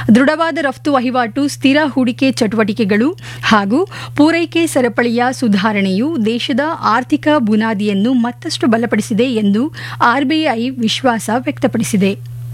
ದೃಢವಾದ ರಫ್ತು ವಹಿವಾಟು ಸ್ಥಿರ ಹೂಡಿಕೆ ಚಟುವಟಿಕೆಗಳು ಹಾಗೂ ಪೂರೈಕೆ ಸರಪಳಿಯ ಸುಧಾರಣೆಯು ದೇಶದ ಆರ್ಥಿಕ ಬುನಾದಿಯನ್ನು ಮತ್ತಷ್ಟು ಬಲಪಡಿಸಿದೆ ಎಂದು ಆರ್ಬಿಐ ವಿಶ್ವಾಸ ವ್ಯಕ್ತಪಡಿಸಿದೆ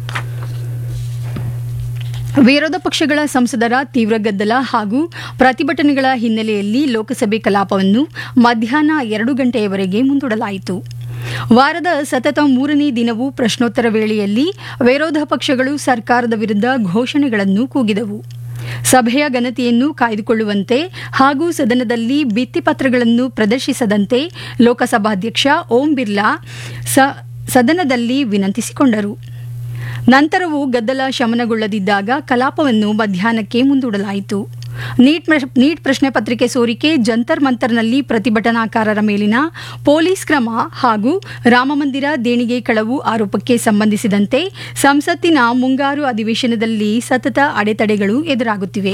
ವಿರೋಧ ಪಕ್ಷಗಳ ಸಂಸದರ ತೀವ್ರ ಗದ್ದಲ ಹಾಗೂ ಪ್ರತಿಭಟನೆಗಳ ಹಿನ್ನೆಲೆಯಲ್ಲಿ ಲೋಕಸಭೆ ಕಲಾಪವನ್ನು ಮಧ್ಯಾಹ್ನ ಎರಡು ಗಂಟೆಯವರೆಗೆ ಮುಂದೂಡಲಾಯಿತು ವಾರದ ಸತತ ಮೂರನೇ ದಿನವೂ ಪ್ರಶ್ನೋತ್ತರ ವೇಳೆಯಲ್ಲಿ ವಿರೋಧ ಪಕ್ಷಗಳು ಸರ್ಕಾರದ ವಿರುದ್ಧ ಘೋಷಣೆಗಳನ್ನು ಕೂಗಿದವು ಸಭೆಯ ಘನತೆಯನ್ನು ಕಾಯ್ದುಕೊಳ್ಳುವಂತೆ ಹಾಗೂ ಸದನದಲ್ಲಿ ಭಿತ್ತಿಪತ್ರಗಳನ್ನು ಪ್ರದರ್ಶಿಸದಂತೆ ಲೋಕಸಭಾಧ್ಯಕ್ಷ ಓಂ ಬಿರ್ಲಾ ಸದನದಲ್ಲಿ ವಿನಂತಿಸಿಕೊಂಡರು ನಂತರವೂ ಗದ್ದಲ ಶಮನಗೊಳ್ಳದಿದ್ದಾಗ ಕಲಾಪವನ್ನು ಮಧ್ಯಾಹ್ನಕ್ಕೆ ಮುಂದೂಡಲಾಯಿತು ನೀಟ್ ನೀಟ್ ಪ್ರಶ್ನೆ ಪತ್ರಿಕೆ ಸೋರಿಕೆ ಜಂತರ್ ಮಂತರ್ನಲ್ಲಿ ಪ್ರತಿಭಟನಾಕಾರರ ಮೇಲಿನ ಪೊಲೀಸ್ ಕ್ರಮ ಹಾಗೂ ರಾಮಮಂದಿರ ದೇಣಿಗೆ ಕಳವು ಆರೋಪಕ್ಕೆ ಸಂಬಂಧಿಸಿದಂತೆ ಸಂಸತ್ತಿನ ಮುಂಗಾರು ಅಧಿವೇಶನದಲ್ಲಿ ಸತತ ಅಡೆತಡೆಗಳು ಎದುರಾಗುತ್ತಿವೆ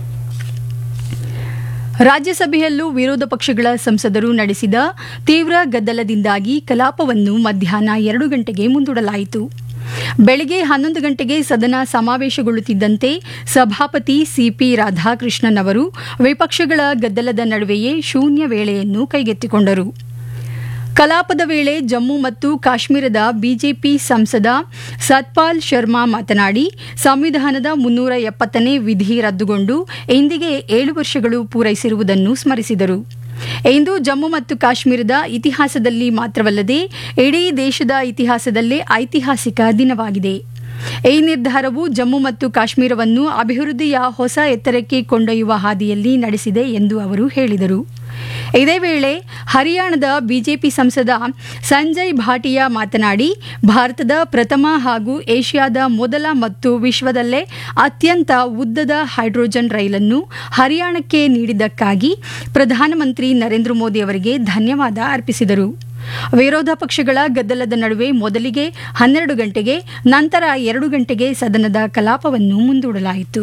ರಾಜ್ಯಸಭೆಯಲ್ಲೂ ವಿರೋಧ ಪಕ್ಷಗಳ ಸಂಸದರು ನಡೆಸಿದ ತೀವ್ರ ಗದ್ದಲದಿಂದಾಗಿ ಕಲಾಪವನ್ನು ಮಧ್ಯಾಹ್ನ ಎರಡು ಗಂಟೆಗೆ ಮುಂದೂಡಲಾಯಿತು ಬೆಳಗ್ಗೆ ಹನ್ನೊಂದು ಗಂಟೆಗೆ ಸದನ ಸಮಾವೇಶಗೊಳ್ಳುತ್ತಿದ್ದಂತೆ ಸಭಾಪತಿ ಸಿಪಿ ರಾಧಾಕೃಷ್ಣನ್ ಅವರು ವಿಪಕ್ಷಗಳ ಗದ್ದಲದ ನಡುವೆಯೇ ಶೂನ್ಯ ವೇಳೆಯನ್ನು ಕೈಗೆತ್ತಿಕೊಂಡರು ಕಲಾಪದ ವೇಳೆ ಜಮ್ಮು ಮತ್ತು ಕಾಶ್ಮೀರದ ಬಿಜೆಪಿ ಸಂಸದ ಸತ್ಪಾಲ್ ಶರ್ಮಾ ಮಾತನಾಡಿ ಸಂವಿಧಾನದ ಮುನ್ನೂರ ಎಪ್ಪತ್ತನೇ ವಿಧಿ ರದ್ದುಗೊಂಡು ಇಂದಿಗೆ ಏಳು ವರ್ಷಗಳು ಪೂರೈಸಿರುವುದನ್ನು ಸ್ಮರಿಸಿದರು ಇಂದು ಜಮ್ಮು ಮತ್ತು ಕಾಶ್ಮೀರದ ಇತಿಹಾಸದಲ್ಲಿ ಮಾತ್ರವಲ್ಲದೆ ಇಡೀ ದೇಶದ ಇತಿಹಾಸದಲ್ಲೇ ಐತಿಹಾಸಿಕ ದಿನವಾಗಿದೆ ಈ ನಿರ್ಧಾರವು ಜಮ್ಮು ಮತ್ತು ಕಾಶ್ಮೀರವನ್ನು ಅಭಿವೃದ್ಧಿಯ ಹೊಸ ಎತ್ತರಕ್ಕೆ ಕೊಂಡೊಯ್ಯುವ ಹಾದಿಯಲ್ಲಿ ನಡೆಸಿದೆ ಎಂದು ಅವರು ಹೇಳಿದರು ಇದೇ ವೇಳೆ ಹರಿಯಾಣದ ಬಿಜೆಪಿ ಸಂಸದ ಸಂಜಯ್ ಭಾಟಿಯಾ ಮಾತನಾಡಿ ಭಾರತದ ಪ್ರಥಮ ಹಾಗೂ ಏಷ್ಯಾದ ಮೊದಲ ಮತ್ತು ವಿಶ್ವದಲ್ಲೇ ಅತ್ಯಂತ ಉದ್ದದ ಹೈಡ್ರೋಜನ್ ರೈಲನ್ನು ಹರಿಯಾಣಕ್ಕೆ ನೀಡಿದ್ದಕ್ಕಾಗಿ ಪ್ರಧಾನಮಂತ್ರಿ ನರೇಂದ್ರ ಮೋದಿ ಅವರಿಗೆ ಧನ್ಯವಾದ ಅರ್ಪಿಸಿದರು ವಿರೋಧ ಪಕ್ಷಗಳ ಗದ್ದಲದ ನಡುವೆ ಮೊದಲಿಗೆ ಹನ್ನೆರಡು ಗಂಟೆಗೆ ನಂತರ ಎರಡು ಗಂಟೆಗೆ ಸದನದ ಕಲಾಪವನ್ನು ಮುಂದೂಡಲಾಯಿತು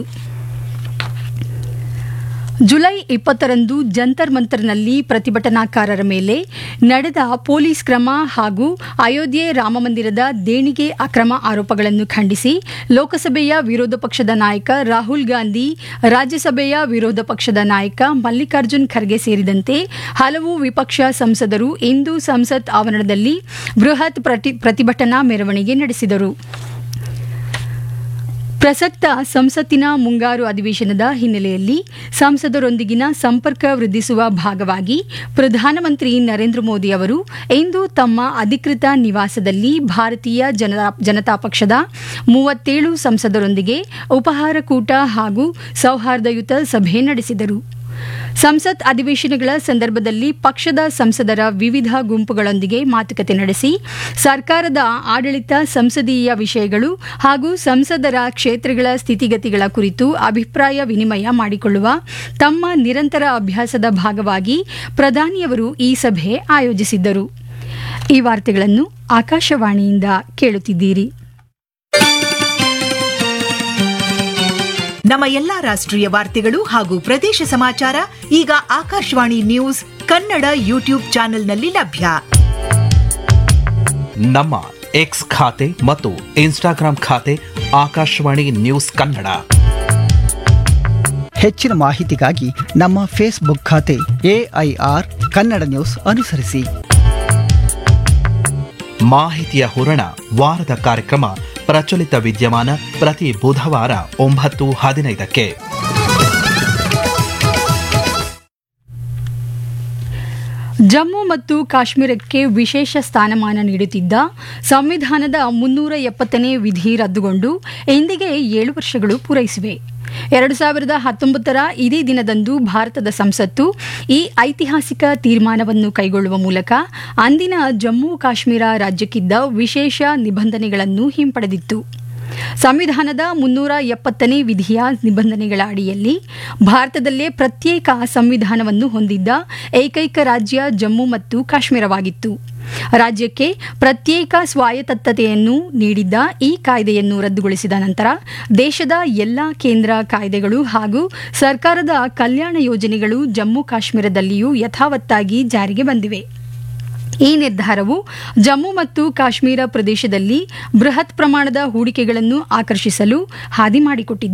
ಜುಲೈ ಇಪ್ಪತ್ತರಂದು ಜಂತರ್ ಮಂತರ್ನಲ್ಲಿ ಪ್ರತಿಭಟನಾಕಾರರ ಮೇಲೆ ನಡೆದ ಪೊಲೀಸ್ ಕ್ರಮ ಹಾಗೂ ಅಯೋಧ್ಯೆ ರಾಮಮಂದಿರದ ದೇಣಿಗೆ ಅಕ್ರಮ ಆರೋಪಗಳನ್ನು ಖಂಡಿಸಿ ಲೋಕಸಭೆಯ ವಿರೋಧ ಪಕ್ಷದ ನಾಯಕ ರಾಹುಲ್ ಗಾಂಧಿ ರಾಜ್ಯಸಭೆಯ ವಿರೋಧ ಪಕ್ಷದ ನಾಯಕ ಮಲ್ಲಿಕಾರ್ಜುನ್ ಖರ್ಗೆ ಸೇರಿದಂತೆ ಹಲವು ವಿಪಕ್ಷ ಸಂಸದರು ಇಂದು ಸಂಸತ್ ಆವರಣದಲ್ಲಿ ಬೃಹತ್ ಪ್ರತಿಭಟನಾ ಮೆರವಣಿಗೆ ನಡೆಸಿದರು ಪ್ರಸಕ್ತ ಸಂಸತ್ತಿನ ಮುಂಗಾರು ಅಧಿವೇಶನದ ಹಿನ್ನೆಲೆಯಲ್ಲಿ ಸಂಸದರೊಂದಿಗಿನ ಸಂಪರ್ಕ ವೃದ್ಧಿಸುವ ಭಾಗವಾಗಿ ಪ್ರಧಾನಮಂತ್ರಿ ನರೇಂದ್ರ ಮೋದಿ ಅವರು ಇಂದು ತಮ್ಮ ಅಧಿಕೃತ ನಿವಾಸದಲ್ಲಿ ಭಾರತೀಯ ಜನತಾ ಪಕ್ಷದ ಮೂವತ್ತೇಳು ಸಂಸದರೊಂದಿಗೆ ಉಪಹಾರ ಕೂಟ ಹಾಗೂ ಸೌಹಾರ್ದಯುತ ಸಭೆ ನಡೆಸಿದರು ಸಂಸತ್ ಅಧಿವೇಶನಗಳ ಸಂದರ್ಭದಲ್ಲಿ ಪಕ್ಷದ ಸಂಸದರ ವಿವಿಧ ಗುಂಪುಗಳೊಂದಿಗೆ ಮಾತುಕತೆ ನಡೆಸಿ ಸರ್ಕಾರದ ಆಡಳಿತ ಸಂಸದೀಯ ವಿಷಯಗಳು ಹಾಗೂ ಸಂಸದರ ಕ್ಷೇತ್ರಗಳ ಸ್ಥಿತಿಗತಿಗಳ ಕುರಿತು ಅಭಿಪ್ರಾಯ ವಿನಿಮಯ ಮಾಡಿಕೊಳ್ಳುವ ತಮ್ಮ ನಿರಂತರ ಅಭ್ಯಾಸದ ಭಾಗವಾಗಿ ಪ್ರಧಾನಿಯವರು ಈ ಸಭೆ ಆಯೋಜಿಸಿದ್ದರು ಈ ವಾರ್ತೆಗಳನ್ನು ಆಕಾಶವಾಣಿಯಿಂದ ಕೇಳುತ್ತಿದ್ದೀರಿ ನಮ್ಮ ಎಲ್ಲಾ ರಾಷ್ಟ್ರೀಯ ವಾರ್ತೆಗಳು ಹಾಗೂ ಪ್ರದೇಶ ಸಮಾಚಾರ ಈಗ ಆಕಾಶವಾಣಿ ನ್ಯೂಸ್ ಕನ್ನಡ ಯೂಟ್ಯೂಬ್ ಚಾನೆಲ್ನಲ್ಲಿ ಲಭ್ಯ ನಮ್ಮ ಎಕ್ಸ್ ಖಾತೆ ಮತ್ತು ಇನ್ಸ್ಟಾಗ್ರಾಂ ಖಾತೆ ಆಕಾಶವಾಣಿ ನ್ಯೂಸ್ ಕನ್ನಡ ಹೆಚ್ಚಿನ ಮಾಹಿತಿಗಾಗಿ ನಮ್ಮ ಫೇಸ್ಬುಕ್ ಖಾತೆ ಎಐಆರ್ ಕನ್ನಡ ನ್ಯೂಸ್ ಅನುಸರಿಸಿ ಮಾಹಿತಿಯ ಹೂರಣ ವಾರದ ಕಾರ್ಯಕ್ರಮ ಪ್ರಚಲಿತ ವಿದ್ಯಮಾನ ಪ್ರತಿ ಬುಧವಾರ ಒಂಬತ್ತು ಹದಿನೈದಕ್ಕೆ ಜಮ್ಮು ಮತ್ತು ಕಾಶ್ಮೀರಕ್ಕೆ ವಿಶೇಷ ಸ್ಥಾನಮಾನ ನೀಡುತ್ತಿದ್ದ ಸಂವಿಧಾನದ ಮುನ್ನೂರ ಎಪ್ಪತ್ತನೇ ವಿಧಿ ರದ್ದುಗೊಂಡು ಇಂದಿಗೆ ಏಳು ವರ್ಷಗಳು ಪೂರೈಸಿವೆ ಎರಡು ಸಾವಿರದ ಹತ್ತೊಂಬತ್ತರ ಇದೇ ದಿನದಂದು ಭಾರತದ ಸಂಸತ್ತು ಈ ಐತಿಹಾಸಿಕ ತೀರ್ಮಾನವನ್ನು ಕೈಗೊಳ್ಳುವ ಮೂಲಕ ಅಂದಿನ ಜಮ್ಮು ಕಾಶ್ಮೀರ ರಾಜ್ಯಕ್ಕಿದ್ದ ವಿಶೇಷ ನಿಬಂಧನೆಗಳನ್ನು ಹಿಂಪಡೆದಿತ್ತು ಸಂವಿಧಾನದ ಮುನ್ನೂರ ಎಪ್ಪತ್ತನೇ ವಿಧಿಯ ನಿಬಂಧನೆಗಳ ಅಡಿಯಲ್ಲಿ ಭಾರತದಲ್ಲೇ ಪ್ರತ್ಯೇಕ ಸಂವಿಧಾನವನ್ನು ಹೊಂದಿದ್ದ ಏಕೈಕ ರಾಜ್ಯ ಜಮ್ಮು ಮತ್ತು ಕಾಶ್ಮೀರವಾಗಿತ್ತು ರಾಜ್ಯಕ್ಕೆ ಪ್ರತ್ಯೇಕ ಸ್ವಾಯತ್ತತೆಯನ್ನು ನೀಡಿದ್ದ ಈ ಕಾಯ್ದೆಯನ್ನು ರದ್ದುಗೊಳಿಸಿದ ನಂತರ ದೇಶದ ಎಲ್ಲ ಕೇಂದ್ರ ಕಾಯ್ದೆಗಳು ಹಾಗೂ ಸರ್ಕಾರದ ಕಲ್ಯಾಣ ಯೋಜನೆಗಳು ಜಮ್ಮು ಕಾಶ್ಮೀರದಲ್ಲಿಯೂ ಯಥಾವತ್ತಾಗಿ ಜಾರಿಗೆ ಬಂದಿವೆ ಈ ನಿರ್ಧಾರವು ಜಮ್ಮು ಮತ್ತು ಕಾಶ್ಮೀರ ಪ್ರದೇಶದಲ್ಲಿ ಬೃಹತ್ ಪ್ರಮಾಣದ ಹೂಡಿಕೆಗಳನ್ನು ಆಕರ್ಷಿಸಲು ಹಾದಿ ಮಾಡಿಕೊಟ್ಟಿದೆ